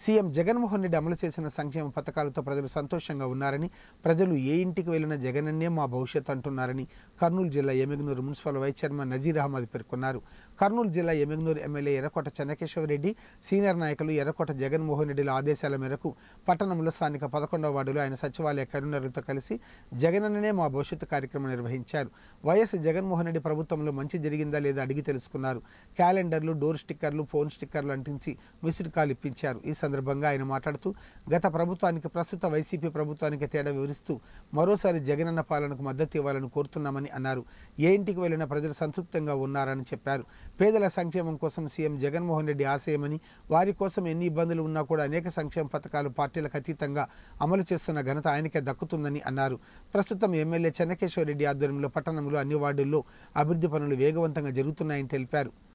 CM Jaganmohan Reddy అమలు చేసిన సంక్షేమ పథకాలతో ప్రజలు సంతోషంగా ఉన్నారని ప్రజలు ఏ ఇంటికి వెళ్ళిన జగనన్నే మా భవిష్యత్ అంటున్నారని కర్నూలు జిల్లా Yemmiganur municipal vice chairman Nazeer Ahmed పేర్కొన్నారు కర్నూలు జిల్లా ఎమ్మిగనూరు ఎమ్మెల్యే ఎర్రకోట చెన్నకేశ్వరరెడ్డి సీనియర్ నాయకులు ఎర్రకోట జగన్మోహన్ రెడ్డిల ఆదేశాల మేరకు పట్టణంలో స్థానిక పదకొండవ వార్డులో ఆయన సచివాలయ కరీంనగర్తో కలిసి జగనన్ననే మా భవిష్యత్తు కార్యక్రమం నిర్వహించారు వైఎస్ జగన్మోహన్ రెడ్డి ప్రభుత్వంలో మంచి జరిగిందా లేదా అడిగి తెలుసుకున్నారు క్యాలెండర్లు డోర్ స్టిక్కర్లు ఫోన్ స్టిక్కర్లు అంటించి మిస్డ్ కాల్ ఇప్పించారు ఈ సందర్భంగా ఆయన మాట్లాడుతూ గత ప్రభుత్వానికి ప్రస్తుత వైసీపీ ప్రభుత్వానికి తేడా వివరిస్తూ మరోసారి జగనన్న పాలనకు మద్దతు ఇవ్వాలని కోరుతున్నామని అన్నారు ఏ ఇంటికి వెళ్ళినా ప్రజలు సంతృప్తంగా ఉన్నారని చెప్పారు పేదల సంక్షేమం కోసం సీఎం జగన్మోహన్ రెడ్డి ఆశయమని వారి కోసం ఎన్ని ఇబ్బందులు ఉన్నా కూడా అనేక సంక్షేమ పథకాలు పార్టీలకు అతీతంగా అమలు చేస్తున్న ఘనత ఆయనకే దక్కుతుందని అన్నారు ప్రస్తుతం ఎమ్మెల్యే చెన్నకేశ్వర రెడ్డి ఆధ్వర్యంలో పట్టణంలో అన్ని వార్డుల్లో అభివృద్ధి పనులు వేగవంతంగా జరుగుతున్నాయని తెలిపారు